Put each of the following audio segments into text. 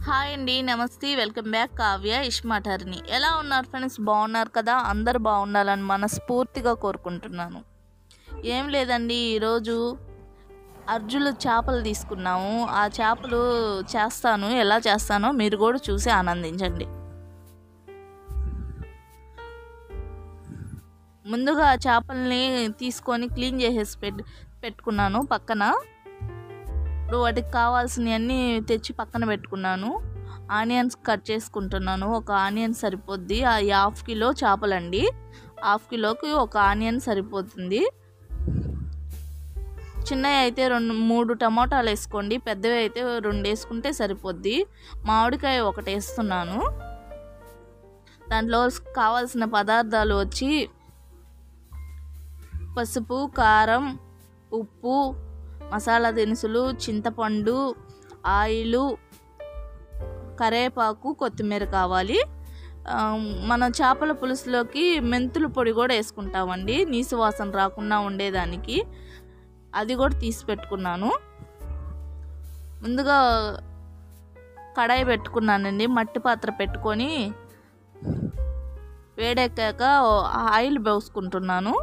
hi అండి నమస్తే welcome back Kavya ఇష్మాటర్ని ఎలా ఉన్నారు ఫ్రెండ్స్ బాగున్నారు కదా అందరు బాగుండాలని మనస్ఫూర్తిగా కోరుకుంటున్నాను ఏం లేదండి ఈరోజు అర్జులు చేపలు తీసుకున్నాము ఆ చేపలు చేస్తాను ఎలా చేస్తానో మీరు కూడా చూసి ఆనందించండి ముందుగా ఆ చేపల్ని తీసుకొని క్లీన్ చేసేసి పెట్ పెట్టుకున్నాను పక్కన ఇప్పుడు వాటికి కావాల్సినవన్నీ తెచ్చి పక్కన పెట్టుకున్నాను ఆనియన్స్ కట్ చేసుకుంటున్నాను ఒక ఆనియన్ సరిపోద్ది ఆ హాఫ్ కిలో చేపలండి హాఫ్ కిలోకి ఒక ఆనియన్ సరిపోతుంది చిన్నవి అయితే రెండు మూడు టమాటాలు వేసుకోండి పెద్దవి అయితే రెండు వేసుకుంటే సరిపోద్ది మామిడికాయ ఒకటి వేస్తున్నాను దాంట్లో కావాల్సిన పదార్థాలు వచ్చి పసుపు కారం ఉప్పు మసాలా దినుసులు చింతపండు ఆయిలు కరేపాకు కొత్తిమీర కావాలి ఆ, మన చేపల పులుసులోకి మెంతుల పొడి కూడా వేసుకుంటామండి నీసు వాసన రాకుండా ఉండేదానికి అది కూడా తీసి పెట్టుకున్నాను ముందుగా కడాయి పెట్టుకున్నానండి మట్టి పాత్ర పెట్టుకొని వేడెక్కాక ఆయిల్ పోసుకుంటున్నాను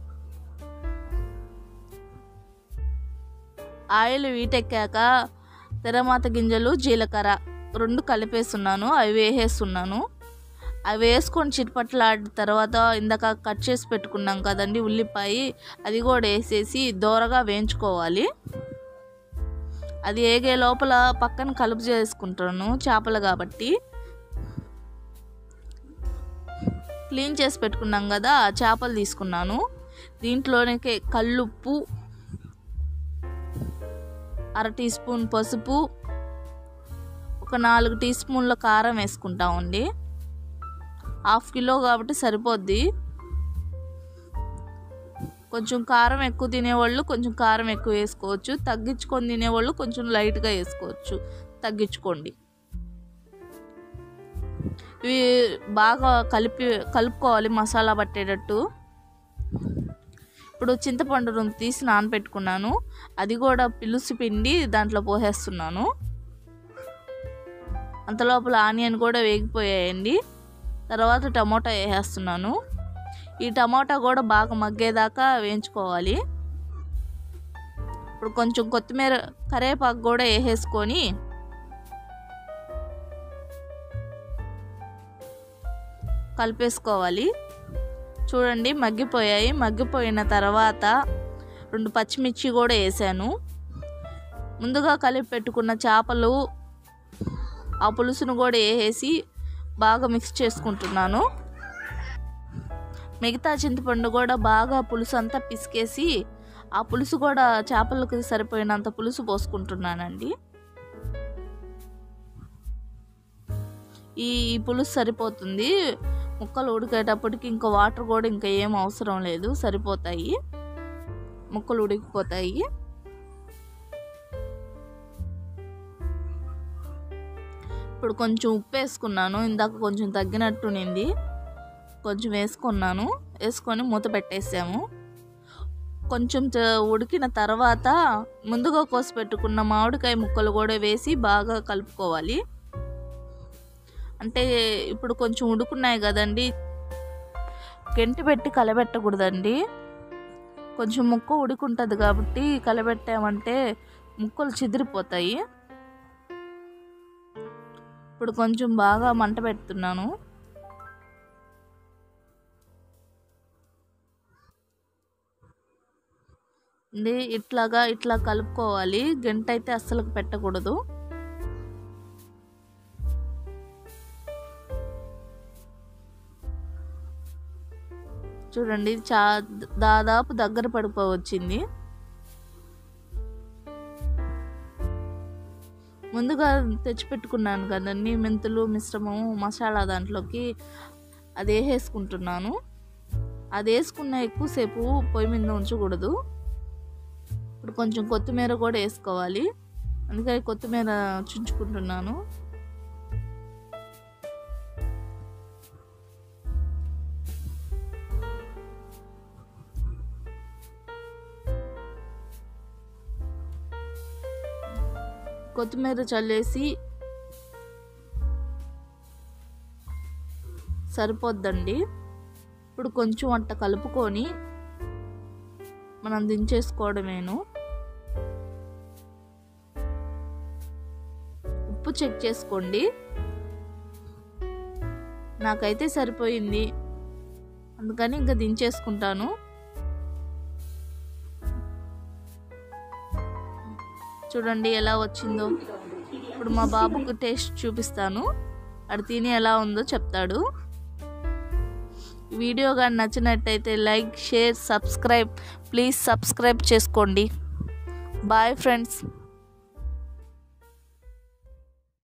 ఆయిల్ వీటెక్కాక తెరమాత గింజలు జీలకర్ర రెండు కలిపేస్తున్నాను అవి వేసేస్తున్నాను అవి వేసుకొని చిట్పట్లాడిన తర్వాత ఇందాక కట్ చేసి పెట్టుకున్నాం కదండి ఉల్లిపాయ అది కూడా వేసేసి దోరగా వేయించుకోవాలి అది ఏగే లోపల పక్కన కలుపు చేసుకుంటాను చేపలు కాబట్టి క్లీన్ చేసి పెట్టుకున్నాం కదా ఆ చేపలు తీసుకున్నాను దీంట్లోనికి కల్లుప్పు అర టీ స్పూన్ పసుపు ఒక నాలుగు టీ స్పూన్ల కారం వేసుకుంటామండి హాఫ్ కిలో కాబట్టి సరిపోద్ది కొంచెం కారం ఎక్కువ తినేవాళ్ళు కొంచెం కారం ఎక్కువ వేసుకోవచ్చు తగ్గించుకొని తినేవాళ్ళు కొంచెం లైట్గా వేసుకోవచ్చు తగ్గించుకోండి ఇవి బాగా కలిపి కలుపుకోవాలి మసాలా పట్టేటట్టు ఇప్పుడు చింతపండు రుంపు తీసి నానబెట్టుకున్నాను అది కూడా పిలుసు పిండి దాంట్లో పోసేస్తున్నాను అంత లోపల ఆనియన్ కూడా వేగిపోయాయండి తర్వాత టమోటా వేసేస్తున్నాను ఈ టమోటా కూడా బాగా మగ్గేదాకా వేయించుకోవాలి ఇప్పుడు కొంచెం కొత్తిమీర కరివేపాకు కూడా వేసేసుకొని కలిపేసుకోవాలి చూడండి మగ్గిపోయాయి మగ్గిపోయిన తర్వాత రెండు పచ్చిమిర్చి కూడా వేసాను ముందుగా కలిపి పెట్టుకున్న చేపలు ఆ పులుసును కూడా వేసేసి బాగా మిక్స్ చేసుకుంటున్నాను మిగతా చింతపండు కూడా బాగా పులుసు అంతా పిసికేసి ఆ పులుసు కూడా చేపలకు సరిపోయినంత పులుసు పోసుకుంటున్నానండి ఈ పులుసు సరిపోతుంది ముక్కలు ఉడికేటప్పటికి ఇంకా వాటర్ కూడా ఇంకా ఏం అవసరం లేదు సరిపోతాయి ముక్కలు ఉడికిపోతాయి ఇప్పుడు కొంచెం ఉప్పు వేసుకున్నాను ఇందాక కొంచెం తగ్గినట్టు నింది కొంచెం వేసుకున్నాను వేసుకొని మూత పెట్టేసాము కొంచెం చ- ఉడికిన తర్వాత ముందుగా కోసి పెట్టుకున్న మామిడికాయ ముక్కలు కూడా వేసి బాగా కలుపుకోవాలి అంటే ఇప్పుడు కొంచెం ఉడుకున్నాయి కదండి గెంటి పెట్టి కలబెట్టకూడదండి కొంచెం ముక్క ఉడుకుంటుంది కాబట్టి కలబెట్టామంటే ముక్కలు చిదిరిపోతాయి ఇప్పుడు కొంచెం బాగా మంట పెడుతున్నాను ఇది ఇట్లాగా ఇట్లా కలుపుకోవాలి గంట అయితే అస్సలు పెట్టకూడదు చూడండి చా దాదాపు దగ్గర పడిపోవచ్చింది ముందుగా తెచ్చిపెట్టుకున్నాను కదండి మెంతులు మిశ్రమము మసాలా దాంట్లోకి అది వేసేసుకుంటున్నాను అది వేసుకున్న ఎక్కువసేపు పొయ్యి మీద ఉంచకూడదు ఇప్పుడు కొంచెం కొత్తిమీర కూడా వేసుకోవాలి అందుకే కొత్తిమీర చుంచుకుంటున్నాను కొత్తిమీర చల్లేసి సరిపోద్దండి ఇప్పుడు కొంచెం అట్ట కలుపుకొని మనం దించేసుకోవడమేను ఉప్పు చెక్ చేసుకోండి నాకైతే సరిపోయింది అందుకని ఇంకా దించేసుకుంటాను చూడండి ఎలా వచ్చిందో ఇప్పుడు మా బాబుకు టేస్ట్ చూపిస్తాను అది తిని ఎలా ఉందో చెప్తాడు వీడియో కానీ నచ్చినట్టయితే like share subscribe please subscribe చేసుకోండి బాయ్ ఫ్రెండ్స్